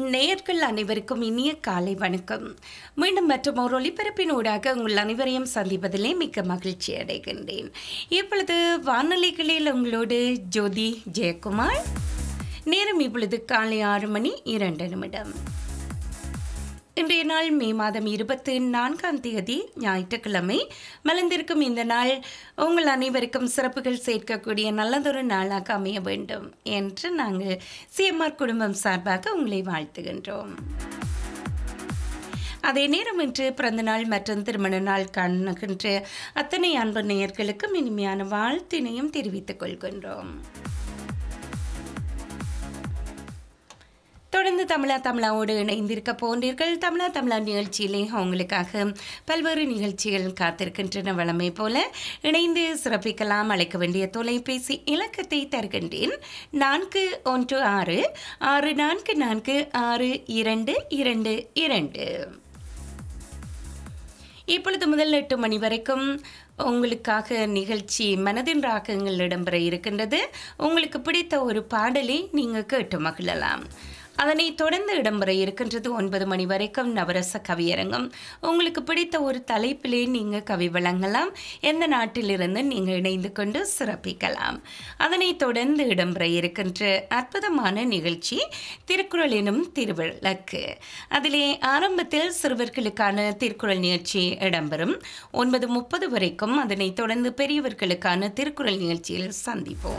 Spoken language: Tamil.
நேயர்கள் அனைவருக்கும் இனிய காலை வணக்கம் மீண்டும் மற்றும் ஒரு ஒளிபரப்பின் ஊடாக உங்கள் அனைவரையும் சந்திப்பதிலே மிக்க மகிழ்ச்சி அடைகின்றேன் இப்பொழுது வானொலிகளில் உங்களோடு ஜோதி ஜெயக்குமார் நேரம் இப்பொழுது காலை ஆறு மணி இரண்டு நிமிடம் இன்றைய நாள் மே மாதம் இருபத்தி நான்காம் தேதி ஞாயிற்றுக்கிழமை மலர்ந்திருக்கும் இந்த நாள் உங்கள் அனைவருக்கும் சிறப்புகள் சேர்க்கக்கூடிய நல்லதொரு நாளாக அமைய வேண்டும் என்று நாங்கள் சிஎம்ஆர் குடும்பம் சார்பாக உங்களை வாழ்த்துகின்றோம் அதே நேரம் இன்று பிறந்தநாள் மற்றும் திருமண நாள் காணுகின்ற அத்தனை அன்பு நேயர்களுக்கும் இனிமையான வாழ்த்தினையும் தெரிவித்துக் கொள்கின்றோம் தொடர்ந்து தமிழா தமிழாவோடு இணைந்திருக்க போன்றீர்கள் தமிழா தமிழா நிகழ்ச்சியிலே அவங்களுக்காக பல்வேறு நிகழ்ச்சிகள் காத்திருக்கின்றன வளமை போல இணைந்து சிறப்பிக்கலாம் அழைக்க வேண்டிய தொலைபேசி இலக்கத்தை தருகின்றேன் நான்கு ஒன்று ஆறு ஆறு நான்கு நான்கு ஆறு இரண்டு இரண்டு இரண்டு இப்பொழுது முதல் எட்டு மணி வரைக்கும் உங்களுக்காக நிகழ்ச்சி மனதின் ராகங்கள் இடம்பெற இருக்கின்றது உங்களுக்கு பிடித்த ஒரு பாடலை நீங்கள் கேட்டு மகிழலாம் அதனை தொடர்ந்து இடம்பெற இருக்கின்றது ஒன்பது மணி வரைக்கும் நவரச கவியரங்கம் உங்களுக்கு பிடித்த ஒரு தலைப்பிலே நீங்கள் கவி வழங்கலாம் எந்த நாட்டிலிருந்து நீங்கள் இணைந்து கொண்டு சிறப்பிக்கலாம் அதனை தொடர்ந்து இடம்பெற இருக்கின்ற அற்புதமான நிகழ்ச்சி திருக்குறள் எனும் திருவிளக்கு அதிலே ஆரம்பத்தில் சிறுவர்களுக்கான திருக்குறள் நிகழ்ச்சி இடம்பெறும் ஒன்பது முப்பது வரைக்கும் அதனை தொடர்ந்து பெரியவர்களுக்கான திருக்குறள் நிகழ்ச்சியில் சந்திப்போம்